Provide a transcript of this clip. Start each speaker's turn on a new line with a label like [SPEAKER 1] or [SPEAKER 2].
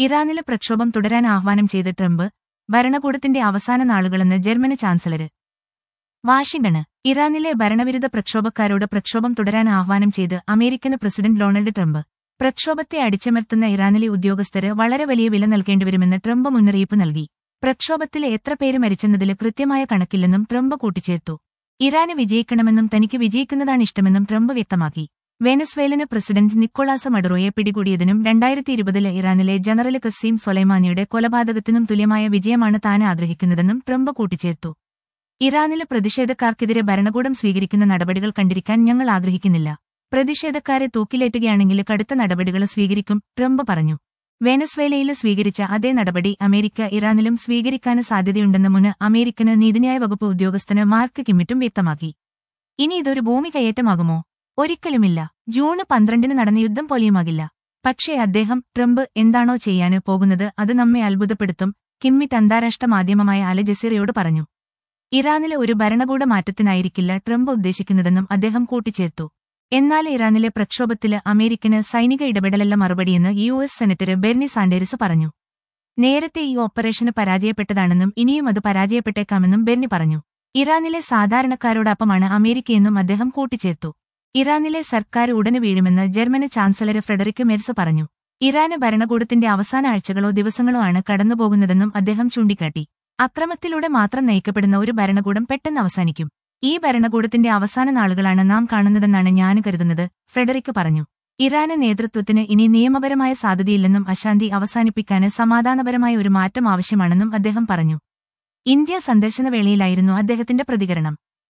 [SPEAKER 1] ഇറാനിലെ പ്രക്ഷോഭം തുടരാൻ ആഹ്വാനം ചെയ്ത ട്രംപ് ഭരണകൂടത്തിന്റെ അവസാന നാളുകളെന്ന് ജർമ്മനി ചാൻസലര് വാഷിംഗ്ടണ് ഇറാനിലെ ഭരണവിരുദ്ധ പ്രക്ഷോഭക്കാരോട് പ്രക്ഷോഭം തുടരാൻ ആഹ്വാനം ചെയ്ത് അമേരിക്കൻ പ്രസിഡന്റ് ഡൊണാൾഡ് ട്രംപ് പ്രക്ഷോഭത്തെ അടിച്ചമർത്തുന്ന ഇറാനിലെ ഉദ്യോഗസ്ഥര് വളരെ വലിയ വില നൽകേണ്ടിവരുമെന്ന് ട്രംപ് മുന്നറിയിപ്പ് നൽകി പ്രക്ഷോഭത്തിലെ എത്ര പേര് മരിച്ചെന്നതിൽ കൃത്യമായ കണക്കില്ലെന്നും ട്രംപ് കൂട്ടിച്ചേർത്തു ഇറാന് വിജയിക്കണമെന്നും തനിക്ക് വിജയിക്കുന്നതാണ് ഇഷ്ടമെന്നും ട്രംപ് വ്യക്തമാക്കി വെനസ്വേലന് പ്രസിഡന്റ് നിക്കോളാസ് മഡുറോയെ പിടികൂടിയതിനും രണ്ടായിരത്തി ഇരുപതിലെ ഇറാനിലെ ജനറൽ ഖസീം സൊലൈമാനിയുടെ കൊലപാതകത്തിനും തുല്യമായ വിജയമാണ് താൻ ആഗ്രഹിക്കുന്നതെന്നും ട്രംപ് കൂട്ടിച്ചേർത്തു ഇറാനിലെ പ്രതിഷേധക്കാർക്കെതിരെ ഭരണകൂടം സ്വീകരിക്കുന്ന നടപടികൾ കണ്ടിരിക്കാൻ ഞങ്ങൾ ആഗ്രഹിക്കുന്നില്ല പ്രതിഷേധക്കാരെ തൂക്കിലേറ്റുകയാണെങ്കിൽ കടുത്ത നടപടികൾ സ്വീകരിക്കും ട്രംപ് പറഞ്ഞു വെനസ്വേലയിൽ സ്വീകരിച്ച അതേ നടപടി അമേരിക്ക ഇറാനിലും സ്വീകരിക്കാൻ സാധ്യതയുണ്ടെന്ന് മുന് അമേരിക്കന് നീതിന്യായ വകുപ്പ് ഉദ്യോഗസ്ഥന് മാർക്ക് കിമ്മിറ്റും വ്യക്തമാക്കി ഇനി ഇതൊരു ഭൂമി കയ്യേറ്റമാകുമോ ഒരിക്കലുമില്ല ജൂണ് പന്ത്രണ്ടിന് നടന്ന യുദ്ധം പോലെയുമാകില്ല പക്ഷേ അദ്ദേഹം ട്രംപ് എന്താണോ ചെയ്യാന് പോകുന്നത് അത് നമ്മെ അത്ഭുതപ്പെടുത്തും കിമ്മിറ്റ് അന്താരാഷ്ട്ര മാധ്യമമായ അല ജസീറയോട് പറഞ്ഞു ഇറാനിലെ ഒരു ഭരണകൂട മാറ്റത്തിനായിരിക്കില്ല ട്രംപ് ഉദ്ദേശിക്കുന്നതെന്നും അദ്ദേഹം കൂട്ടിച്ചേർത്തു എന്നാൽ ഇറാനിലെ പ്രക്ഷോഭത്തില് അമേരിക്കന് സൈനിക ഇടപെടലല്ല മറുപടിയെന്ന് U S senator Bernie Sanders പറഞ്ഞു നേരത്തെ ഈ ഓപ്പറേഷന് പരാജയപ്പെട്ടതാണെന്നും ഇനിയും അത് പരാജയപ്പെട്ടേക്കാമെന്നും ബെർണി പറഞ്ഞു ഇറാനിലെ സാധാരണക്കാരോടൊപ്പമാണ് അമേരിക്കയെന്നും അദ്ദേഹം കൂട്ടിച്ചേർത്തു ഇറാനിലെ സർക്കാർ ഉടനെ വീഴുമെന്ന് ജർമ്മനി ചാൻസലർ ഫ്രെഡറിക് മെർസ് പറഞ്ഞു ഇറാന് ഭരണകൂടത്തിന്റെ അവസാന ആഴ്ചകളോ ദിവസങ്ങളോ ആണ് കടന്നുപോകുന്നതെന്നും അദ്ദേഹം ചൂണ്ടിക്കാട്ടി അക്രമത്തിലൂടെ മാത്രം നയിക്കപ്പെടുന്ന ഒരു ഭരണകൂടം പെട്ടെന്ന് അവസാനിക്കും ഈ ഭരണകൂടത്തിന്റെ അവസാന നാളുകളാണ് നാം കാണുന്നതെന്നാണ് ഞാൻ കരുതുന്നത് ഫ്രെഡറിക് പറഞ്ഞു ഇറാന് നേതൃത്വത്തിന് ഇനി നിയമപരമായ സാധ്യതയില്ലെന്നും അശാന്തി അവസാനിപ്പിക്കാന് സമാധാനപരമായ ഒരു മാറ്റം ആവശ്യമാണെന്നും അദ്ദേഹം പറഞ്ഞു ഇന്ത്യ സന്ദർശന വേളയിലായിരുന്നു അദ്ദേഹത്തിന്റെ പ്രതികരണം